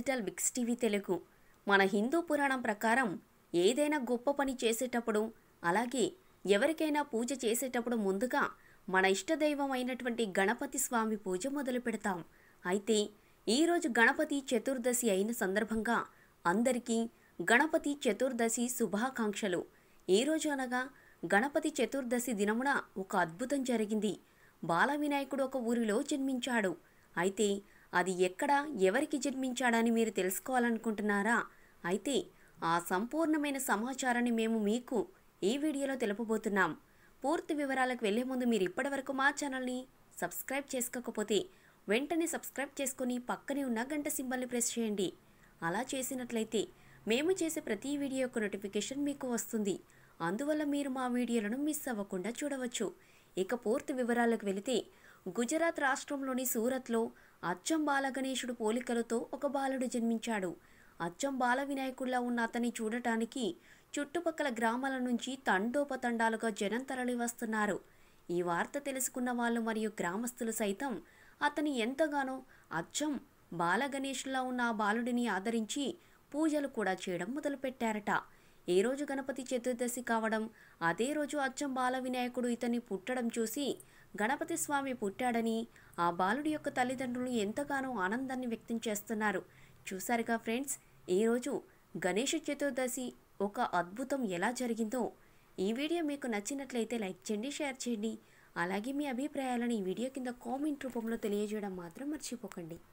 digital బిక్స్ TV Telugu మన హిందూ పురాణం ప్రకారం ఏదైనా గొప్ప పని చేసేటప్పుడు అలాగే ఎవరికైనా పూజ చేసేటప్పుడు ముందుగా మన ఇష్టదైవం అయినటువంటి గణపతి స్వామి పూజ మొదలు పెడతాం అయితే ఈరోజు గణపతి చతుర్దశి అయిన సందర్భంగా అందరికీ గణపతి చతుర్దశి శుభాకాంక్షలు ఈరోజు అనగా గణపతి చతుర్దశి దినమున ఒక అద్భుతం జరిగింది బాల వినాయకుడు ఒక ఊరిలో జన్మించాడు అయితే అది ఎక్కడ ఎవరికి జన్మించాడని మీరు తెలుసుకోవాలనుకుంటున్నారా అయితే ఆ సంపూర్ణమైన సమాచారాన్ని మేము మీకు ఈ వీడియోలో తెలుపబోతున్నాం పూర్తి వివరాలకు వెళ్లే ముందు మీరు ఇప్పటివరకు మా ఛానల్ని సబ్స్క్రైబ్ చేసుకోకపోతే వెంటనే సబ్స్క్రైబ్ చేసుకుని పక్కనే ఉన్న గంట సింబల్ని ప్రెస్ చేయండి అలా చేసినట్లయితే మేము చేసే ప్రతి వీడియో యొక్క నోటిఫికేషన్ మీకు వస్తుంది అందువల్ల మీరు మా వీడియోలను మిస్ అవ్వకుండా చూడవచ్చు ఇక పూర్తి వివరాలకు వెళితే గుజరాత్ రాష్ట్రంలోని సూరత్లో అచ్చం బాలగణేశుడు పోలికలతో ఒక బాలుడు జన్మించాడు అచ్చం బాల వినాయకుడిలా ఉన్న అతన్ని చూడటానికి చుట్టుపక్కల గ్రామాల నుంచి తండోపతండాలుగా జనం తరలి వస్తున్నారు ఈ వార్త తెలుసుకున్న వాళ్ళు మరియు గ్రామస్తులు సైతం అతని ఎంతగానో అచ్చం బాలగణేష్లా ఉన్న ఆ బాలుడిని ఆదరించి పూజలు కూడా చేయడం మొదలుపెట్టారట ఏ రోజు గణపతి చతుర్దశి కావడం అదే రోజు అచ్చం బాల వినాయకుడు ఇతన్ని పుట్టడం చూసి గణపతి స్వామి పుట్టాడని ఆ బాలుడి యొక్క తల్లిదండ్రులు ఎంతగానో ఆనందాన్ని వ్యక్తం చేస్తున్నారు చూసారుగా ఫ్రెండ్స్ ఈరోజు గణేష చతుర్దశి ఒక అద్భుతం ఎలా జరిగిందో ఈ వీడియో మీకు నచ్చినట్లయితే లైక్ చేయండి షేర్ చేయండి అలాగే మీ అభిప్రాయాలను ఈ వీడియో కింద కామెంట్ రూపంలో తెలియజేయడం మాత్రం మర్చిపోకండి